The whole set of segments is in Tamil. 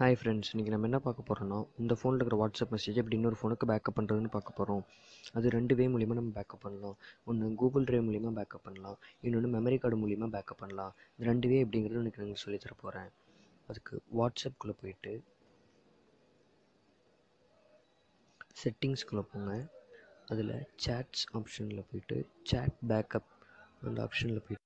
ஹாய் ஃப்ரெண்ட்ஸ் இன்றைக்கி நம்ம என்ன பார்க்க போகிறோம்னா இந்த ஃபோனில் இருக்கிற வாட்ஸ்அப் மெசேஜ் எப்படி இன்னொரு ஃபோனுக்கு பேக்கப் பண்ணுறதுன்னு பார்க்க போகிறோம் அது ரெண்டு வே மூலிமா நம்ம பேக்கப் பண்ணலாம் ஒன்று கூகுள் ட்ரைவ் மூலிமா பேக்கப் பண்ணலாம் இன்னொன்று மெமரி கார்டு மூலிமா பேக்கப் பண்ணலாம் இந்த ரெண்டு வே எப்படிங்கிறது எனக்கு நான் சொல்லித் தர போகிறேன் அதுக்கு வாட்ஸ்அப்குள்ளே போயிட்டு செட்டிங்ஸ்குள்ளே போங்க அதில் சேட்ஸ் ஆப்ஷனில் போயிட்டு சேட் பேக்கப் அந்த ஆப்ஷனில் போயிட்டு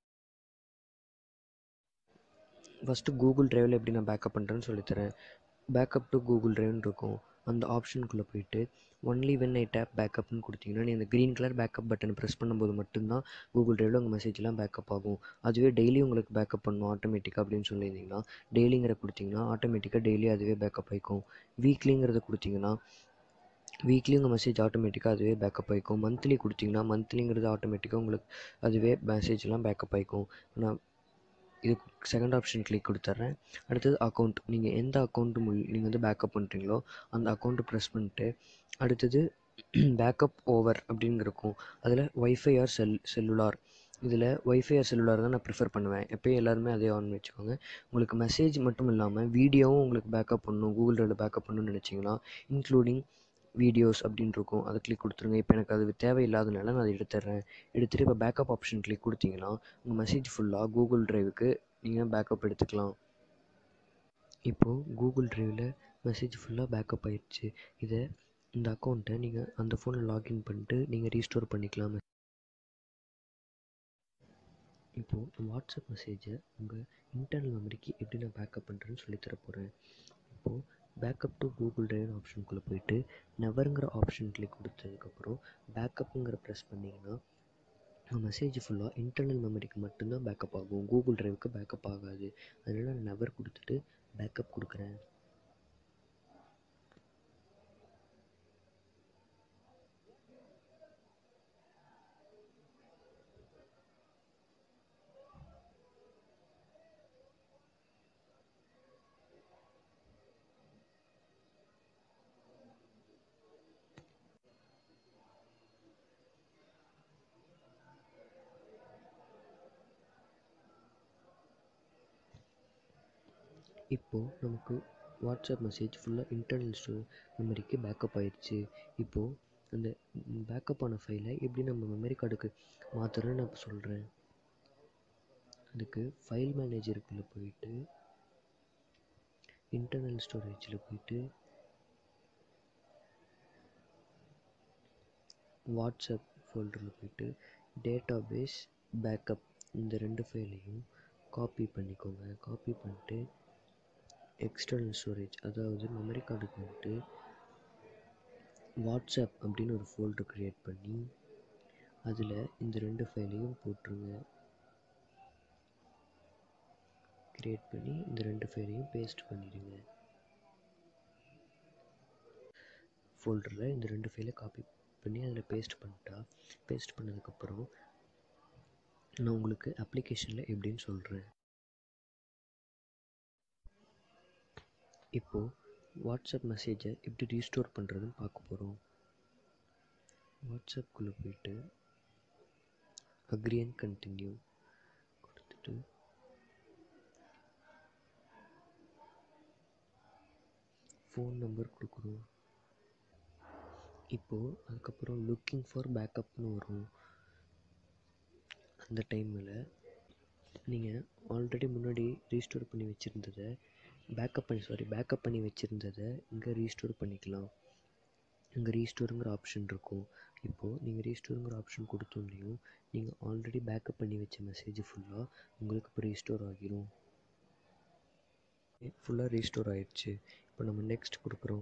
ஃபஸ்ட்டு கூகுள் ட்ரைவில் எப்படி நான் பேக்கப் பண்ணுறேன்னு சொல்லித்தரேன் பேக்கப் டு கூகுள் ட்ரைவ்னு இருக்கும் அந்த ஆப்ஷனுக்குள்ளே போயிட்டு ஒன்லி வென் ஐ டேப் பேக்கப்னு கொடுத்தீங்கன்னா நீ அந்த க்ரீன் கலர் பேக்கப் பட்டனை ப்ரெஸ் பண்ணும்போது மட்டும்தான் கூகுள் ட்ரைவில் உங்கள் மெசேஜ்லாம் பேக்கப் ஆகும் அதுவே டெய்லி உங்களுக்கு பேக்கப் பண்ணணும் ஆட்டோமேட்டிக்காக அப்படின்னு சொல்லியிருந்தீங்கன்னா டெய்லிங்கிற கொடுத்தீங்கன்னா ஆட்டோமேட்டிக்காக டெய்லி அதுவே பேக்கப் ஆகிக்கும் வீக்லிங்கிறத கொடுத்தீங்கன்னா வீக்லி உங்கள் மெசேஜ் ஆட்டோமேட்டிக்காக அதுவே பேக்கப் ஆகிக்கும் மந்த்லி கொடுத்தீங்கன்னா மந்த்லிங்கிறது ஆட்டோமேட்டிக்காக உங்களுக்கு அதுவே மெசேஜ்லாம் பேக்கப் ஆகிக்கும் நான் இது செகண்ட் ஆப்ஷன் கிளிக் கொடுத்துட்றேன் அடுத்தது அக்கௌண்ட் நீங்கள் எந்த அக்கௌண்ட்டு மூலி நீங்கள் வந்து பேக்கப் பண்ணுறீங்களோ அந்த அக்கௌண்ட்டை ப்ரெஸ் பண்ணிட்டு அடுத்தது பேக்கப் ஓவர் அப்படின்னு இருக்கும் அதில் ஒய்ஃபை ஆர் செல் செல்லுலார் இதில் ஒய்ஃபை ஆர் செல்லுலார் தான் நான் ப்ரிஃபர் பண்ணுவேன் எப்போயும் எல்லாருமே அதே ஆன் வச்சுக்கோங்க உங்களுக்கு மெசேஜ் மட்டும் இல்லாமல் வீடியோவும் உங்களுக்கு பேக்கப் பண்ணணும் கூகுள் ட்ரைவில் பேக்கப் பண்ணணும்னு நினச்சிங்கன்னா இன்க்ளூடிங் வீடியோஸ் அப்படின்னு இருக்கும் அதை கிளிக் கொடுத்துருங்க இப்போ எனக்கு அது தேவையில்லாதனால நான் அதை எடுத்துடுறேன் எடுத்துகிட்டு இப்போ பேக்கப் ஆப்ஷன் கிளிக் கொடுத்தீங்கன்னா உங்கள் மெசேஜ் ஃபுல்லாக கூகுள் ட்ரைவுக்கு நீங்கள் பேக்கப் எடுத்துக்கலாம் இப்போது கூகுள் ட்ரைவில் மெசேஜ் ஃபுல்லாக பேக்கப் ஆயிடுச்சு இதை இந்த அக்கௌண்ட்டை நீங்கள் அந்த ஃபோனில் லாகின் பண்ணிட்டு நீங்கள் ரீஸ்டோர் பண்ணிக்கலாம் இப்போது வாட்ஸ்அப் மெசேஜை உங்கள் இன்டர்னல் மெமரிக்கு எப்படி நான் பேக்கப் பண்ணுறேன்னு சொல்லித்தர போகிறேன் இப்போது பேக்கப் டு கூகுள் ட்ரைவ் ஆப்ஷனுக்குள்ளே போயிட்டு நெவருங்கிற ஆப்ஷன் கிளிக் கொடுத்ததுக்கப்புறம் பேக்கப்புங்கிற ப்ரெஸ் பண்ணிங்கன்னா உங்கள் மெசேஜ் ஃபுல்லாக இன்டர்னல் மெமரிக்கு மட்டும்தான் பேக்கப் ஆகும் கூகுள் ட்ரைவுக்கு பேக்கப் ஆகாது அதனால் நான் நெவர் கொடுத்துட்டு பேக்கப் கொடுக்குறேன் இப்போது நமக்கு வாட்ஸ்அப் மெசேஜ் ஃபுல்லாக இன்டர்னல் ஸ்டோ மெமரிக்கு பேக்கப் ஆயிடுச்சு இப்போது அந்த பேக்கப் ஆன ஃபைலை எப்படி நம்ம மெமரி கார்டுக்கு மாற்றுறோன்னு நான் இப்போ சொல்கிறேன் அதுக்கு ஃபைல் மேனேஜருக்குள்ளே போயிட்டு இன்டர்னல் ஸ்டோரேஜில் போயிட்டு வாட்ஸ்அப் ஃபோல்டரில் போயிட்டு டேட்டா பேஸ் பேக்கப் இந்த ரெண்டு ஃபைலையும் காப்பி பண்ணிக்கோங்க காப்பி பண்ணிட்டு எக்ஸ்டர்னல் ஸ்டோரேஜ் அதாவது மெமரி கார்டுக்கு வந்துட்டு வாட்ஸ்அப் அப்படின்னு ஒரு ஃபோல்டர் க்ரியேட் பண்ணி அதில் இந்த ரெண்டு ஃபைலையும் போட்டுருங்க க்ரியேட் பண்ணி இந்த ரெண்டு ஃபைலையும் பேஸ்ட் பண்ணிடுங்க ஃபோல்டரில் இந்த ரெண்டு ஃபைலை காப்பி பண்ணி அதில் பேஸ்ட் பண்ணிட்டா பேஸ்ட் பண்ணதுக்கப்புறம் நான் உங்களுக்கு அப்ளிகேஷனில் எப்படின்னு சொல்கிறேன் இப்போது வாட்ஸ்அப் மெசேஜை எப்படி ரீஸ்டோர் பண்ணுறதுன்னு பார்க்க போகிறோம் வாட்ஸ்அப்குள்ளே போயிட்டு அக்ரி அண்ட் கண்டினியூ கொடுத்துட்டு ஃபோன் நம்பர் கொடுக்குறோம் இப்போது அதுக்கப்புறம் லுக்கிங் ஃபார் பேக்கப்னு வரும் அந்த டைமில் நீங்கள் ஆல்ரெடி முன்னாடி ரீஸ்டோர் பண்ணி வச்சுருந்ததை பேக்கப் பண்ணி சாரி பேக்கப் பண்ணி வச்சுருந்ததை இங்கே ரீஸ்டோர் பண்ணிக்கலாம் இங்கே ரீஸ்டோருங்கிற ஆப்ஷன் இருக்கும் இப்போது நீங்கள் ரீஸ்டோருங்கிற ஆப்ஷன் கொடுத்தோன்னையும் நீங்கள் ஆல்ரெடி பேக்கப் பண்ணி வச்ச மெசேஜ் ஃபுல்லாக உங்களுக்கு இப்போ ரீஸ்டோர் ஆகிரும் ஃபுல்லாக ரீஸ்டோர் ஆகிடுச்சு இப்போ நம்ம நெக்ஸ்ட் கொடுக்குறோம்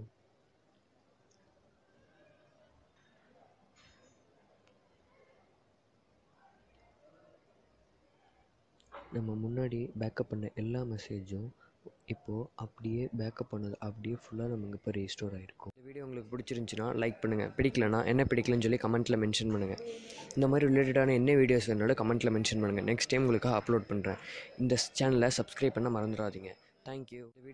நம்ம முன்னாடி பேக்கப் பண்ண எல்லா மெசேஜும் இப்போது அப்படியே பேக்கப் பண்ணது அப்படியே ஃபுல்லாக நமக்கு இப்போ ரீஸ்டோர் ஆகிருக்கும் இந்த வீடியோ உங்களுக்கு பிடிச்சிருந்துச்சின்னா லைக் பண்ணுங்கள் பிடிக்கலனா என்ன பிடிக்கலன்னு சொல்லி கமெண்ட்டில் மென்ஷன் பண்ணுங்கள் இந்த மாதிரி ரிலேட்டடான என்ன வீடியோஸ் வேணாலும் கமெண்ட்டில் மென்ஷன் பண்ணுங்கள் நெக்ஸ்ட் டைம் உங்களுக்காக அப்லோட் பண்ணுறேன் இந்த சேனலை சப்ஸ்கிரைப் பண்ண மறந்துடாதீங்க தேங்க்யூ